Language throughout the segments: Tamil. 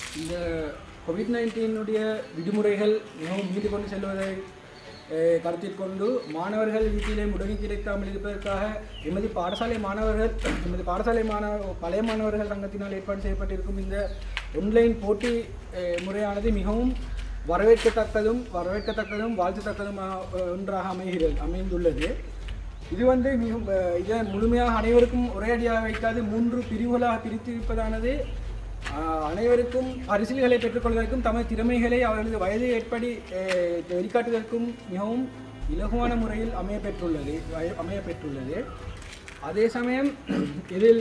இந்த கோவிட் நைன்டீனுடைய விடுமுறைகள் மிகவும் நீண்டு கொண்டு செல்வதை அஹ், கருத்தில் கொண்டு மாணவர்கள் வீட்டிலே முடங்கி கிடைக்காமல் இருப்பதற்காக எமது பாடசாலை மாணவர்கள் எமது பாடசாலை மாணவ பழைய மாணவர்கள் சங்கத்தினால் ஏற்பாடு செய்யப்பட்டிருக்கும் இந்த ஒன்லைன் போட்டி அஹ், முறையானது மிகவும் வரவேற்கத்தக்கதும் வரவேற்கத்தக்கதும் வாழ்த்துத்தக்கதுமாக அஹ், ஒன்றாக அமைகிறது அமைந்துள்ளது இது வந்து மிகவும் அஹ், இதை முழுமையாக அனைவருக்கும் ஒரே அடியாக வைக்காது மூன்று பிரிவுகளாக பிரித்திருப்பதானது ஆஹ், அனைவருக்கும் பரிசில்களை பெற்றுக்கொள்வதற்கும் தமது திறமைகளை அவர்களது வயதை ஏற்படி அஹ், வெளிக்காட்டுவதற்கும் மிகவும் இலகுவான முறையில் அமைய பெற்றுள்ளது அமைய பெற்றுள்ளது அதே சமயம் இதில்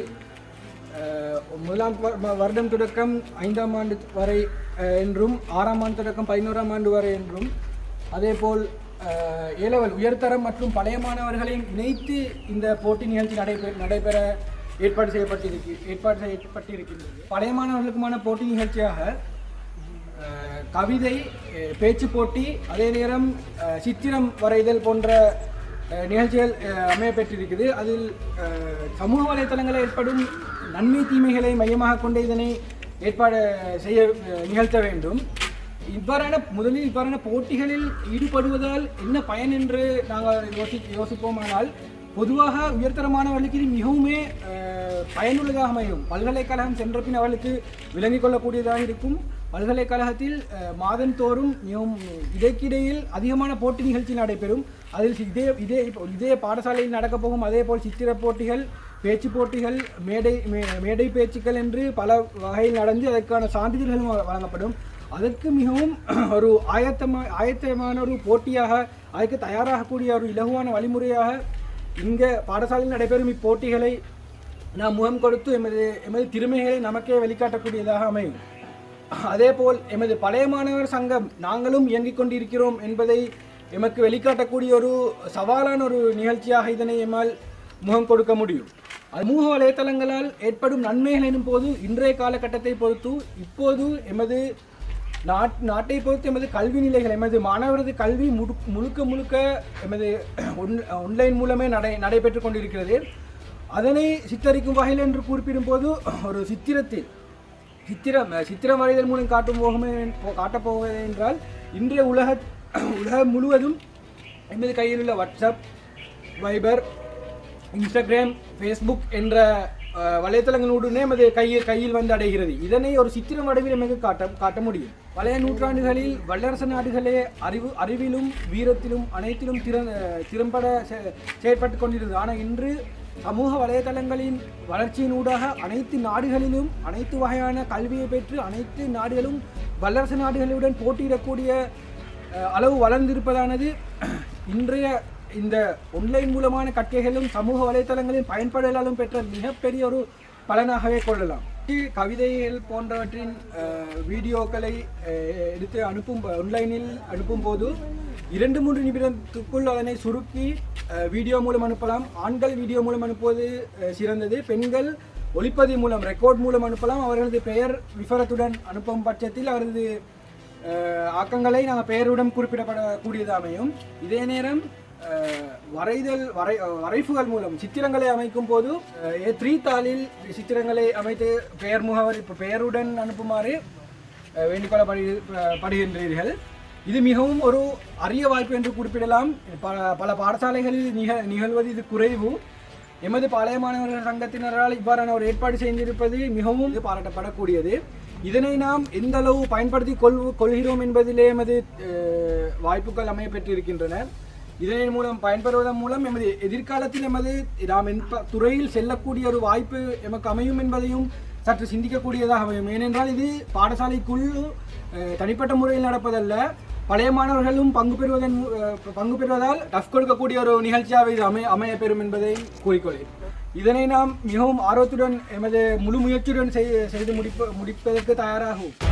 அஹ், முதலாம் வ- வ- வருடம் தொடக்கம் ஐந்தாம் ஆண்டு வரை அஹ், என்றும் ஆறாம் ஆண்டு தொடக்கம் பதினோராம் ஆண்டு வரை என்றும் அதேபோல் அஹ், ஏலவல் உயர்தரம் மற்றும் பழைய மாணவர்களையும் இணைத்து இந்த போட்டி நிகழ்ச்சி நடைபெற நடைபெற ஏற்பாடு செய்யப்பட்டிருக்கு ஏற்பாடு செய்யப்பட்டிருக்கின்றது பழைய மாணவர்களுக்குமான போட்டி நிகழ்ச்சியாக அஹ், கவிதை அஹ், பேச்சு போட்டி அதே நேரம் அஹ், சித்திரம் வரைதல் போன்ற அஹ், நிகழ்ச்சிகள் அஹ், அமைய பெற்றிருக்குது அதில் அஹ், சமூக வலைத்தளங்களில் ஏற்படும் நன்மை தீமைகளை மையமாக கொண்டு இதனை ஏற்பாடு செய்ய அஹ், நிகழ்த்த வேண்டும் இவ்வாறான முதலில் இவ்வாறான போட்டிகளில் ஈடுபடுவதால் என்ன பயன் என்று நாங்கள் யோசி யோசிப்போமானால் பொதுவாக உயர்தரமானவர்களுக்கு இது மிகவுமே அஹ், பயனுள்ளதாக அமையும் பல்கலைக்கழகம் சென்ற பின் அவர்களுக்கு விளங்கிக் கொள்ளக்கூடியதாக இருக்கும் பல்கலைக்கழகத்தில் அஹ், மாதந்தோறும் மிகவும் இடைக்கிடையில் அதிகமான போட்டி நிகழ்ச்சி நடைபெறும் அதில் சி- இதே இதே இப்போ இதே பாடசாலையில் நடக்கப் போகும் அதே போல் சித்திர போட்டிகள் பேச்சு போட்டிகள் மேடை மே- மேடை பேச்சுக்கள் என்று பல வகையில் நடந்து அதற்கான சான்றிதழ்களும் வ- வழங்கப்படும் அதற்கு மிகவும் ஒரு ஆயத்தமா ஆயத்தமான ஒரு போட்டியாக அதுக்கு தயாராகக்கூடிய ஒரு இலகுவான வழிமுறையாக இங்கே பாடசாலையில் நடைபெறும் இப்போட்டிகளை நாம் முகம் கொடுத்து எமது எமது திறமைகளை நமக்கே வெளிக்காட்டக்கூடியதாக அமையும் அதேபோல் எமது பழைய மாணவர் சங்கம் நாங்களும் இயங்கிக் கொண்டிருக்கிறோம் என்பதை எமக்கு வெளிக்காட்டக்கூடிய ஒரு சவாலான ஒரு நிகழ்ச்சியாக இதனை எம்மால் முகம் கொடுக்க முடியும் சமூக வலைத்தளங்களால் ஏற்படும் நன்மைகள் எனும் போது இன்றைய காலகட்டத்தை பொறுத்து இப்போது எமது நாட் நாட்டை பொறுத்து எமது கல்வி நிலைகள் எமது மாணவரது கல்வி முழு முழுக்க முழுக்க எமது ஒன் ஒன்லைன் மூலமே நடை நடைபெற்று கொண்டிருக்கிறது அதனை சித்தரிக்கும் வகையில் என்று குறிப்பிடும் போது ஒரு சித்திரத்தில் சித்திரம் சித்திரம் வரைதல் மூலம் காட்டும் போகுமே காட்டப் போவது என்றால் இன்றைய உலக உலகம் முழுவதும் எமது கையில் உள்ள வாட்ஸ்அப் வைபர் இன்ஸ்டாகிராம் ஃபேஸ்புக் என்ற அஹ், வலைத்தளங்களுடனே நமது கையில் கையில் வந்து அடைகிறது இதனை ஒரு சித்திரம் வடிவில் நமக்கு காட்ட காட்ட முடியும் பழைய நூற்றாண்டுகளில் வல்லரசு நாடுகளே அறிவு அறிவிலும் வீரத்திலும் அனைத்திலும் திறன் அஹ், திறம்பட செ- செயற்பட்டு கொண்டிருந்தது ஆனால் இன்று சமூக வலைதளங்களின் வளர்ச்சியினூடாக அனைத்து நாடுகளிலும் அனைத்து வகையான கல்வியை பெற்று அனைத்து நாடுகளும் வல்லரசு நாடுகளுடன் போட்டியிடக்கூடிய அஹ், அளவு வளர்ந்திருப்பதானது இன்றைய இந்த ஒன்லைன் மூலமான கற்கைகளும் சமூக வலைத்தளங்களின் பயன்படுதலாலும் பெற்ற மிகப்பெரிய ஒரு பலனாகவே கொள்ளலாம் கவிதைகள் போன்றவற்றின் அஹ், வீடியோக்களை அஹ், எடுத்து அனுப்பும் ஒன்லைனில் அனுப்பும் போது இரண்டு மூன்று நிமிடத்துக்குள் அதனை சுருக்கி அஹ், வீடியோ மூலம் அனுப்பலாம் ஆண்கள் வீடியோ மூலம் அனுப்புவது அஹ், சிறந்தது பெண்கள் ஒளிப்பதிவு மூலம் ரெக்கார்ட் மூலம் அனுப்பலாம் அவர்களது பெயர் விவரத்துடன் அனுப்பும் பட்சத்தில் அவரது அஹ், ஆக்கங்களை நாங்கள் பெயருடன் குறிப்பிடப்படக்கூடியது அமையும் இதே நேரம் அஹ், வரைதல் வரை அஹ், வரைப்புகள் மூலம் சித்திரங்களை அமைக்கும் போது ஏ த்ரீ தாளில் சித்திரங்களை அமைத்து பெயர் முகவரி இப்போ பெயருடன் அனுப்புமாறு அஹ், வேண்டிக்கொள்ளப்படுகின்றீர்கள் இது மிகவும் ஒரு அரிய வாய்ப்பு என்று குறிப்பிடலாம் பல பல பாடசாலைகளில் நிக நிகழ்வது இது குறைவு எமது பழைய மாணவர்கள் சங்கத்தினரால் இவ்வாறான ஒரு ஏற்பாடு செய்திருப்பது மிகவும் இது பாராட்டப்படக்கூடியது இதனை நாம் எந்த அளவு பயன்படுத்தி கொள் கொள்கிறோம் என்பதிலே எமது அஹ், வாய்ப்புகள் அமைய பெற்றிருக்கின்றன இதன் மூலம் பயன்பெறுவதன் மூலம் எமது எதிர்காலத்தில் எமது நாம் எந்த துறையில் செல்லக்கூடிய ஒரு வாய்ப்பு எமக்கு அமையும் என்பதையும் சற்று சிந்திக்கக்கூடியதாக அமையும் ஏனென்றால் இது பாடசாலைக்குள் அஹ், தனிப்பட்ட முறையில் நடப்பதல்ல பழைய மாணவர்களும் பங்கு பெறுவதன் மூ- அஹ், பங்கு பெறுவதால் டஃப் கொடுக்கக்கூடிய ஒரு நிகழ்ச்சியாக இது அமைய அமைய பெறும் என்பதை கூறிக்கொள்கிறேன் இதனை நாம் மிகவும் ஆர்வத்துடன் எமது முழு முயற்சியுடன் செய்- செய்து முடிப்ப முடிப்பதற்கு தயாராகும்